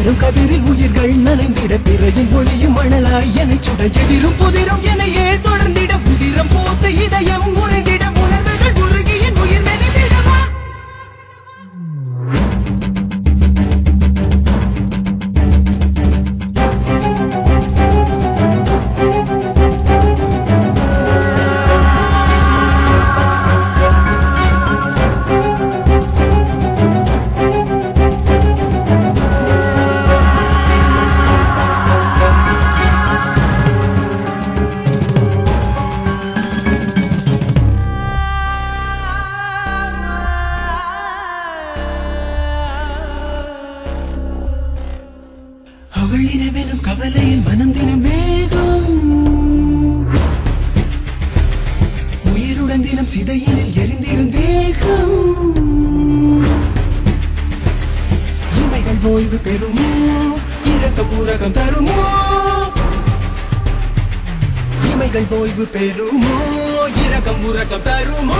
விடும் கதிரில் உயிர்கள் நனைந்திட பிறையும் ஒளியும் மணலாய் என சுட எதிரும் புதிரும் எனையே தொடர்ந்திட புதிரம் போத்த இதயம் உறைந்திட உணர்வுகள் உருகி என் உயிர் மெலிந்திடவா அவள் இனவெனும் கவலையில் மனம் தினம் வேகம் உயிருடன் தினம் சிதையினில் எரிந்திடும் தேகம் இமைகள் ஓய்வு பெறுமோ இறக்க பூரகம் தருமோ இமைகள் ஓய்வு பெறுமோ இறக்கம் உறக்கம் தருமோ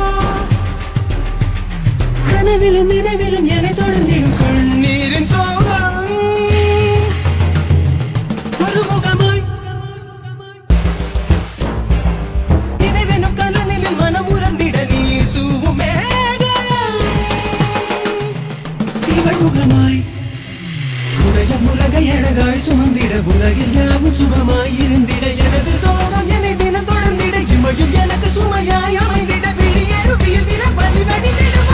கனவிலும் நினைவிலும் என தொடர்ந்திடும் கண்ணீரின் சோகம் மறுமுகமாய் நினைவெனும் கனலில் மனம் உறந்திட நீர் தூவும் மேகம் இவள் முகமாய் உதய முலக அழகாய் சுமந்திட உலகில் யாவும் சுகமாய் இருந்திட எனது சோகம் என்னை தினம் தொடர்ந்திட இமையும் எனக்கு சுமையாய் அமைந்திட விழியருவியில் தின பலி வடிவிடுவா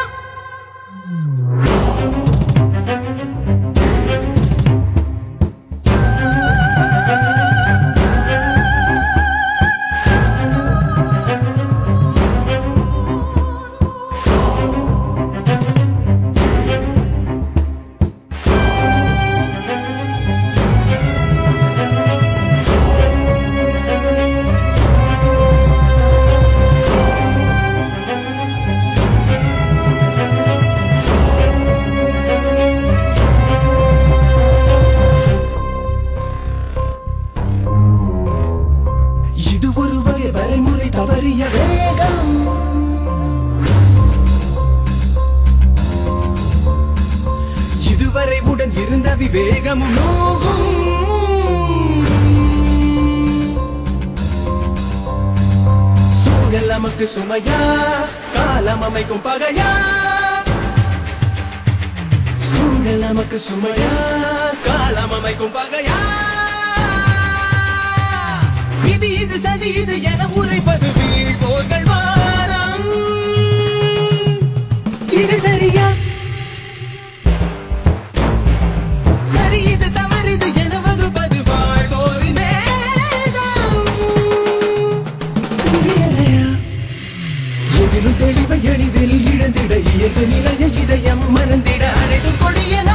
இது ஒரு வகை வரைமுறை தவறிய வேகம் இதுவரை உடன் இருந்த விவேகமும் நோகும் சூழல் நமக்கு சுமையா காலம் அமைக்கும் பகையா சூழல் நமக்கு சுமையா காலம் அமைக்கும் பகையா இது இது சதி இது என உரைப்பது வீழ்வோர்கள் வாரம் இது சரியா சரி இது தவறிது என வகுப்பது வாழ்வோரின் வேதம் புரியலையா? எதிலும் தெளிவை எளிதில் இழந்திட இயல்பு நிலைய இதயம் மறந்திட அனைத்தும் கொடியன